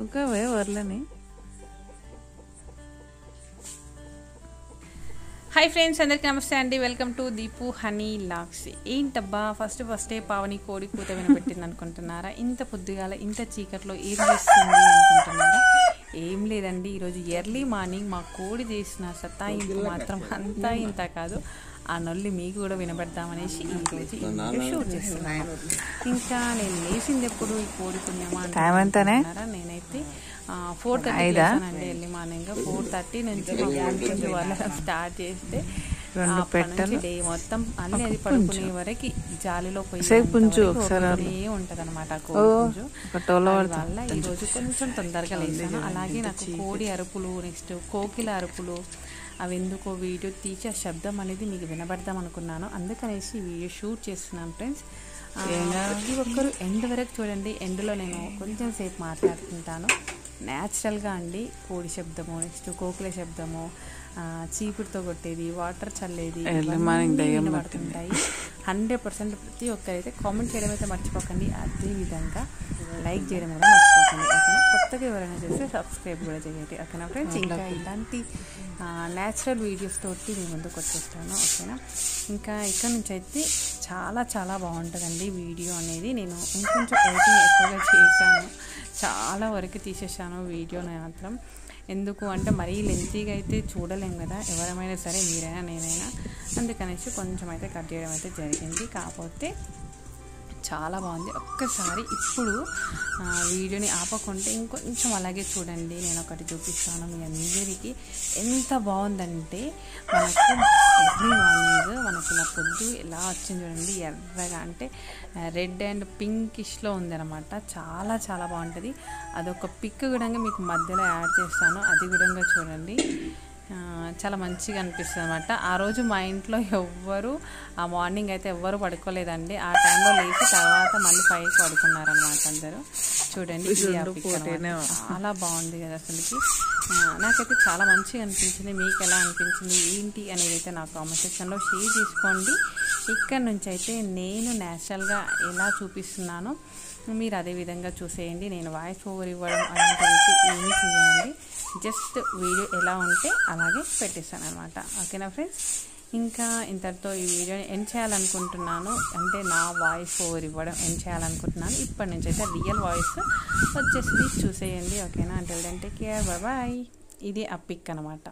తోలుకోవే వర్లని hi friends అందరికీ నమస్తే అండి వెల్కమ్ టు దీపు హనీ లాక్స్ ఏంటబ్బా ఫస్ట్ ఫస్టే పావని కోడి కూత వినబెట్టింది అనుకుంటున్నారా ఇంత పొద్దుగాల ఇంత చీకట్లో ఏం చేస్తుంది అనుకుంటున్నారా ఏం లేదండి ఈరోజు ఎర్లీ మార్నింగ్ మా కోడి చేసిన సత్తాయింపు మాత్రం అంతా ఇంత కాదు ఆ నొల్లి మీకు కూడా వినబడదామనేసి ఈరోజు ఈ వీడియో షూట్ చేస్తున్నాను ఇంకా నేను లేచింది ఎప్పుడు ఈ కోడి పుణ్యమా అనుకుంటున్నారా నేనైతే ఫోర్ థర్టీ లేచానండి ఎర్లీ మార్నింగ్ ఫోర్ థర్టీ నుంచి మా కోడి పుంజు వాళ్ళ స్టార్ట్ చేస్తే డే మొత్తం అన్ని అది పడుకునే వరకు జాలిలో పోయి ఉంటది అనమాట వల్ల ఈ రోజు కొంచెం తొందరగా లేచాను అలాగే నాకు కోడి అరుపులు నెక్స్ట్ కోకిల అరుపులు అవి ఎందుకో వీడియో తీసి ఆ శబ్దం అనేది మీకు వినబడదాం అనుకున్నాను అందుకనేసి వీడియో షూట్ చేస్తున్నాను ఫ్రెండ్స్ ప్రతి ఒక్కరు ఎండ్ వరకు చూడండి ఎండ్లో నేను కొంచెం సేపు మాట్లాడుతుంటాను న్యాచురల్గా అండి కోడి శబ్దము నెక్స్ట్ కోకిల శబ్దము చీపుడుతో కొట్టేది వాటర్ చల్లేది పడుతుంటాయి హండ్రెడ్ పర్సెంట్ ప్రతి ఒక్కరైతే కామెంట్ చేయడం అయితే మర్చిపోకండి అదే విధంగా లైక్ చేయడం కూడా మర్చిపోకండి ఓకేనా కొత్తగా ఎవరైనా చేస్తే సబ్స్క్రైబ్ కూడా చేయండి ఓకేనా ఫ్రెండ్స్ ఇంకా ఇలాంటి న్యాచురల్ వీడియోస్ తోటి మీ ముందుకు వచ్చేస్తాను ఓకేనా ఇంకా ఇక్కడ నుంచి అయితే చాలా చాలా బాగుంటుందండి వీడియో అనేది నేను ఇంకొంచెం ఎడిటింగ్ ఎక్కువగా చేశాను చాలా వరకు తీసేసాను వీడియోని మాత్రం ఎందుకు అంటే మరీ లెంతీగా అయితే చూడలేం కదా ఎవరమైనా సరే మీరైనా నేనైనా అందుకనేసి కొంచెం అయితే కట్ చేయడం అయితే జరిగింది కాకపోతే చాలా బాగుంది ఒక్కసారి ఇప్పుడు వీడియోని ఆపకుంటే ఇంకొంచెం అలాగే చూడండి నేను ఒకటి చూపిస్తాను మీ అందరికీ ఎంత బాగుందంటే మనకు ఎర్లీ మార్నింగ్ మనకి ఇలా పొద్దు ఎలా వచ్చింది చూడండి ఎర్రగా అంటే రెడ్ అండ్ పింకిష్లో ఉందన్నమాట చాలా చాలా బాగుంటుంది అదొక పిక్ కూడా మీకు మధ్యలో యాడ్ చేస్తాను అది కూడా చూడండి చాలా మంచిగా అనిపిస్తుంది అనమాట ఆ రోజు మా ఇంట్లో ఎవ్వరు ఆ మార్నింగ్ అయితే ఎవ్వరు పడుకోలేదండి ఆ టైంలో లేచి తర్వాత మళ్ళీ పైకి పడుకున్నారనమాట అందరూ చూడండి చాలా బాగుంది కదా అసలుకి నాకైతే చాలా మంచిగా అనిపించింది మీకు ఎలా అనిపించింది ఏంటి అనేది అయితే నా కామెంట్ సెక్షన్లో షేర్ చేసుకోండి ఇక్కడ నుంచి అయితే నేను న్యాచురల్గా ఎలా చూపిస్తున్నానో మీరు అదే విధంగా చూసేయండి నేను వాయిస్ ఓవర్ ఇవ్వడం అలాంటివి ఏమీ చేయనండి జస్ట్ వీడియో ఎలా ఉంటే అలాగే పెట్టేస్తాను అనమాట ఓకేనా ఫ్రెండ్స్ ఇంకా ఇంతటితో ఈ వీడియోని ఎండ్ చేయాలనుకుంటున్నాను అంటే నా వాయిస్ ఓవర్ ఇవ్వడం ఎండ్ చేయాలనుకుంటున్నాను ఇప్పటి నుంచి అయితే రియల్ వాయిస్ వచ్చేసి చూసేయండి ఓకేనా అంటే దెన్ టేక్ కేర్ బాయ్ ఇది ఆ పిక్ అనమాట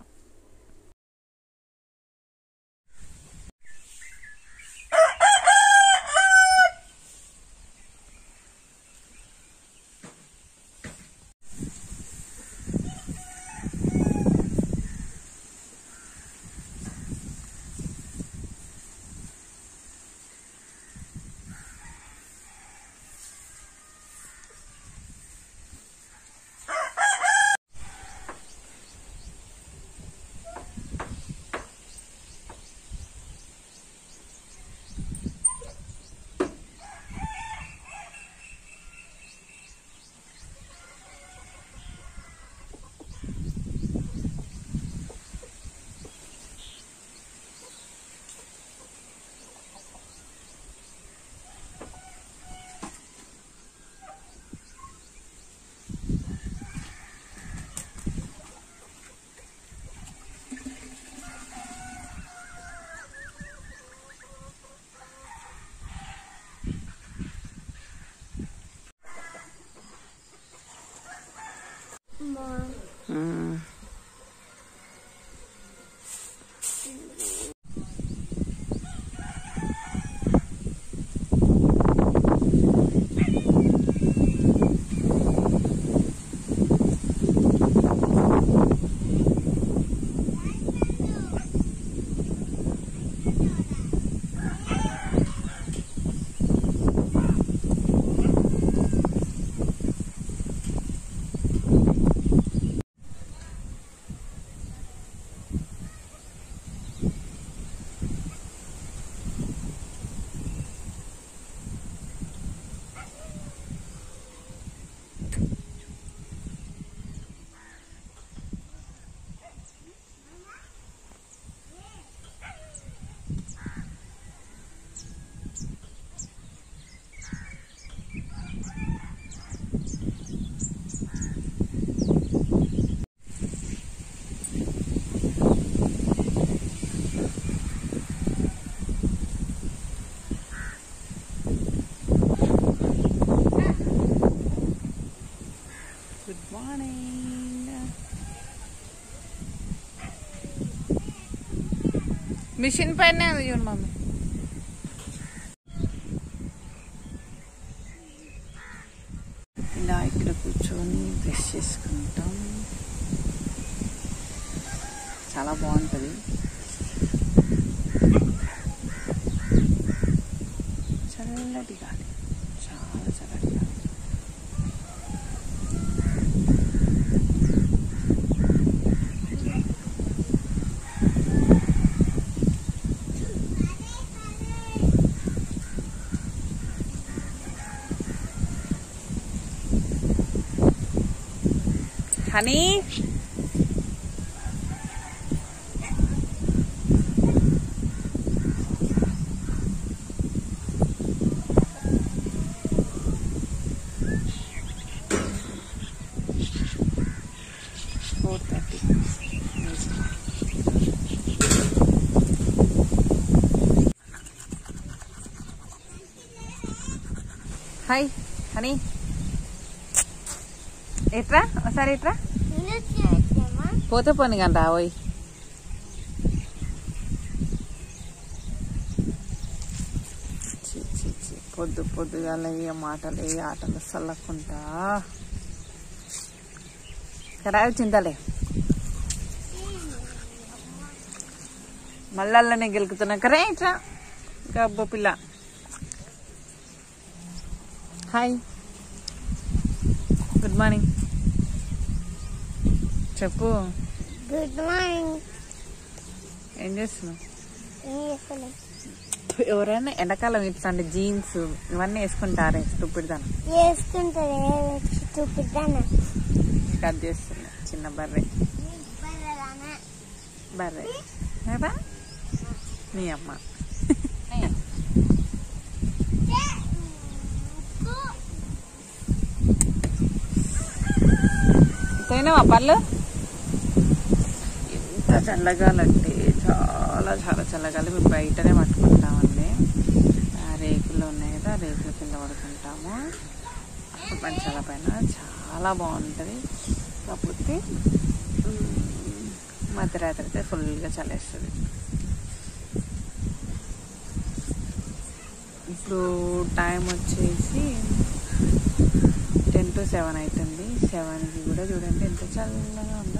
Mm. మిషన్ పైన ఉంది చూడు మమ్మీ ఇలా ఇక్కడ కూర్చొని బ్రష్ చేసుకుంటాం చాలా బాగుంటుంది చల్లటి గాలి చాలా చల్లటి గాలి honey four thirty hi honey ఎట్రా ఒకసారి ఎట్రా పోతే పోనీ కానీ రావోయ్ ఛీ, ఛీ, ఛీ. పొద్దు పొద్దుగాల ఏ మాటలు ఏ ఆటలు చల్లకుంటా కరాయి చింతలే మళ్ళీ గెలుకుతున్నా కరే ఇట్లా గబ్బ పిల్ల హాయ్ గుడ్ మార్నింగ్ చెప్పు గుడ్ మార్నింగ్ ఏం చేస్తున్నావు ఏం చేస్తలే ఎవరైనా ఎండాకాలం ఇట్లాంటి జీన్స్ ఇవన్నీ వేసుకుంటారే తుప్పిడిదాను వేసుకుంటారే చూపిద్దాను కట్ చేస్తున్నా చిన్న బర్రె బర్రె ఏరా? నీ అమ్మ తినవా పళ్ళు ఎంత చల్లగాలంటే చాలా చాలా చల్లగాలి మేము బయటనే పట్టుకుంటామండి ఆ రేకులు ఉన్నాయి కదా ఆ రేకుల కింద పడుకుంటాము మంచాల పైన చాలా బాగుంటుంది కాకపోతే మ్, మధ్యరాత్రి అయితే ఫుల్గా చలేస్తుంది ఇప్పుడు టైం వచ్చేసి టెన్ టు సెవెన్ అవుతుంది సెవెన్కి కూడా చూడండి ఎంత చల్లగా ఉందో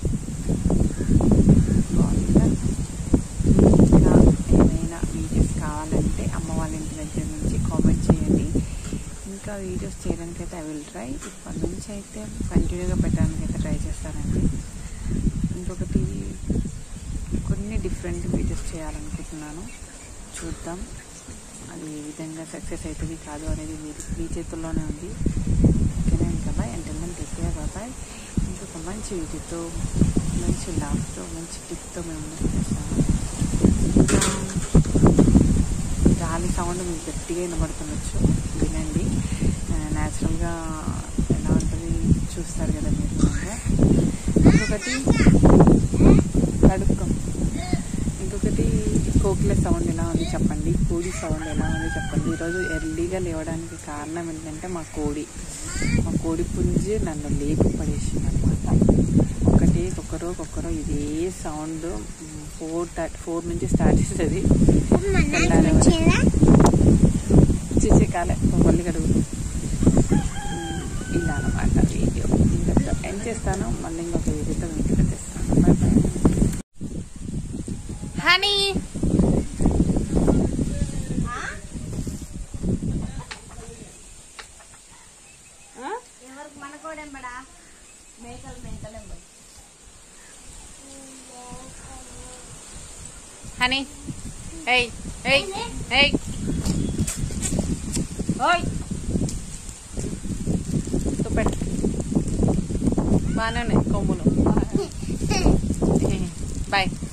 బాగుందా ఇంకా ఏమైనా వీడియోస్ కావాలంటే అమ్మ వాళ్ళ ఇంటి దగ్గర నుంచి కామెంట్ చేయండి ఇంకా వీడియోస్ చేయడానికి అయితే ఐ విల్ ట్రై ఇప్పటి నుంచి అయితే కంటిన్యూగా పెట్టడానికి అయితే ట్రై చేస్తానండి ఇంకొకటి కొన్ని డిఫరెంట్ వీడియోస్ చేయాలనుకుంటున్నాను చూద్దాం అది ఏ విధంగా సక్సెస్ అవుతుంది కాదు అనేది మీరు మీ చేతుల్లోనే ఉంది ఓకేనా ఇంకా బాయ్ ఎంటర్టైన్మెంట్ ఎక్కువ బాబాయ్ ఇంకొక మంచి వీడియోతో మంచి లాభ్తో మంచి టిప్తో మేము చేస్తాము ఇంకా గాలి సౌండ్ మీకు గట్టిగా వినబడుతుండొచ్చు వినండి న్యాచురల్గా ఎలా ఉంటుంది చూస్తారు కదా మీరు కూడా. ఇంకొకటి కడుక్కం ఇంకొకటి కోకిల సౌండ్ ఎలా ఉంది చెప్పండి కోడి సౌండ్ ఎలా ఉంది చెప్పండి ఈరోజు ఎర్లీగా లేవడానికి కారణం ఏంటంటే మా కోడి మా కోడి పుంజి నన్ను లేపి పడేసింది అనమాట ఒకటి ఒక్కరో ఒక్కరో ఇదే సౌండ్ ఫోర్ ఫోర్ నుంచి స్టార్ట్ చేస్తుంది తెల్లారే వరకు. చిచ్చి కాలే మళ్ళీ కడుగు ఇలా అనమాట వీడియో ఇంకా ఎండ్ చేస్తాను మళ్ళీ ఇంకొక వీడియోతో మీ ఇంటికి వచ్చేస్తాను బాయ్ బాయ్ హనీ ఎవరికి మన కూడా ఎంబడా మేకలు మేకలు ఎంబడి హనీ ఏయ్ ఏయ్ ఏయ్ ఓయ్ చూపెట్టు బాగానే ఉన్నాయి కొమ్ములు బాయ్